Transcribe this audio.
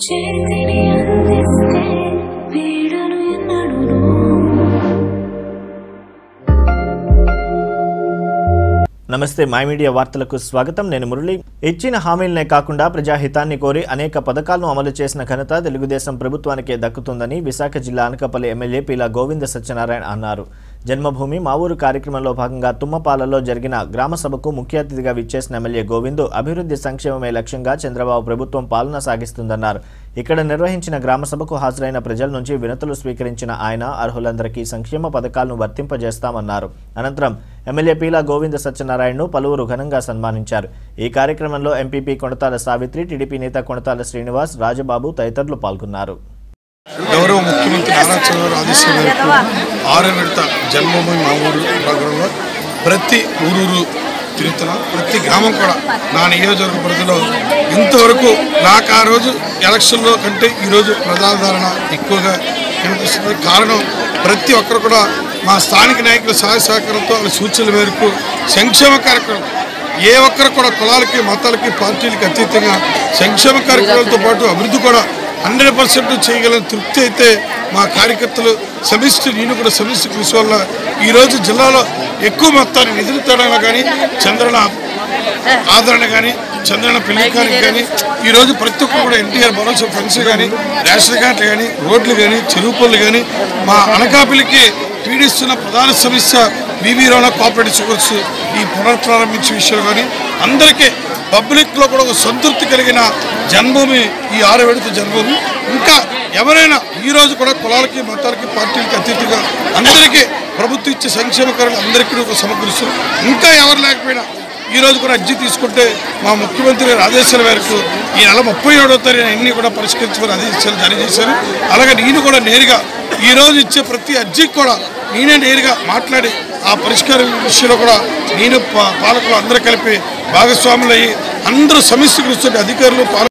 చేతిని అందిస్తే వీడను ఎన్నడూ నమస్తే మై మీడియా వార్తలకు స్వాగతం నేను మురళి ఇచ్చిన హామీలనే కాకుండా ప్రజాహితాన్ని కోరి అనేక పథకాలను అమలు చేసిన ఘనత తెలుగుదేశం ప్రభుత్వానికే దక్కుతుందని విశాఖ జిల్లా అనకాపల్లి ఎమ్మెల్యే పీలా గోవింద సత్యనారాయణ అన్నారు జన్మభూమి మా ఊరు కార్యక్రమంలో భాగంగా తుమ్మపాలలో జరిగిన గ్రామ సభకు ముఖ్య అతిథిగా విచ్చేసిన ఎమ్మెల్యే గోవిందు అభివృద్ధి సంక్షేమమే లక్ష్యంగా చంద్రబాబు ప్రభుత్వం పాలన సాగిస్తుందన్నారు ఇక్కడ నిర్వహించిన గ్రామ సభకు హాజరైన ప్రజల నుంచి వినతులు స్వీకరించిన ఆయన అర్హులందరికీ సంక్షేమ పథకాలను వర్తింపజేస్తామన్నారు అనంతరం ఎమ్మెల్యే పీలా గోవింద సత్యనారాయణను పలువురు ఘనంగా సన్మానించారు ఈ కార్యక్రమంలో ఎంపీపీ కొణతాల సావిత్రి టీడీపీ నేత కొణతాల శ్రీనివాస్ రాజబాబు తదితరులు పాల్గొన్నారు గౌరవ ముఖ్యమంత్రి నారా చంద్రబాబు ఆదేశం మేరకు ఆరో విడత జన్మభూమి మా ఊరు ప్రోగ్రాంలో ప్రతి ఊరూరు తిరుగుతున్నాం ప్రతి గ్రామం కూడా నా నియోజకవర్గ పరిధిలో ఇంతవరకు నాకు ఆ రోజు ఎలక్షన్లో కంటే ఈరోజు ప్రజాదరణ ఎక్కువగా కనిపిస్తుంది కారణం ప్రతి ఒక్కరు కూడా మా స్థానిక నాయకుల సహాయ సహకారంతో వాళ్ళ సూచనల మేరకు సంక్షేమ కార్యక్రమం ఏ ఒక్కరు కూడా కులాలకి మతాలకి పార్టీలకి అతీతంగా సంక్షేమ కార్యక్రమాలతో పాటు అభివృద్ధి కూడా హండ్రెడ్ పర్సెంట్ చేయగల తృప్తి అయితే మా కార్యకర్తలు సమిష్టి నేను కూడా సమిష్టి కృషి వల్ల ఈరోజు జిల్లాలో ఎక్కువ మొత్తాన్ని నిధులు తేడాలో కానీ చంద్రన ఆదరణ కానీ చంద్రన పెళ్లికానికి కానీ ఈరోజు ప్రతి ఒక్కరు కూడా ఎన్టీఆర్ భరోసా ఫండ్స్ కానీ రేషన్ కార్డులు కానీ రోడ్లు కానీ చెరువు పనులు కానీ మా అనకాపల్లికి పీడిస్తున్న ప్రధాన సమస్య బీబీ రమణ కోఆపరేటివ్ షుగర్స్ ఈ పునఃప్రారంభించే విషయం కానీ అందరికీ పబ్లిక్లో కూడా ఒక సంతృప్తి కలిగిన జన్మభూమి ఈ ఆరు విడత జన్మభూమి ఇంకా ఎవరైనా ఈ రోజు కూడా కులాలకి మతాలకి పార్టీలకి అతీతంగా అందరికీ ప్రభుత్వం ఇచ్చే సంక్షేమ కార్యాలు అందరికీ ఒక సమకూరుస్తుంది ఇంకా ఎవరు లేకపోయినా ఈ రోజు కూడా అర్జీ తీసుకుంటే మా ముఖ్యమంత్రి గారి ఆదేశాల మేరకు ఈ నెల ముప్పై ఏడో తారీఖున అన్ని కూడా పరిష్కరించమని ఆదేశాలు జారీ చేశారు అలాగే నేను కూడా నేరుగా ఈ రోజు ఇచ్చే ప్రతి అర్జీకి కూడా నేనే నేరుగా మాట్లాడి ఆ పరిష్కారం విషయంలో కూడా నేను పా- పాలకులు అందరూ కలిపి భాగస్వాములు అయ్యి అందరూ సమస్య కూర్చుంటే అధికారులు పాలకులు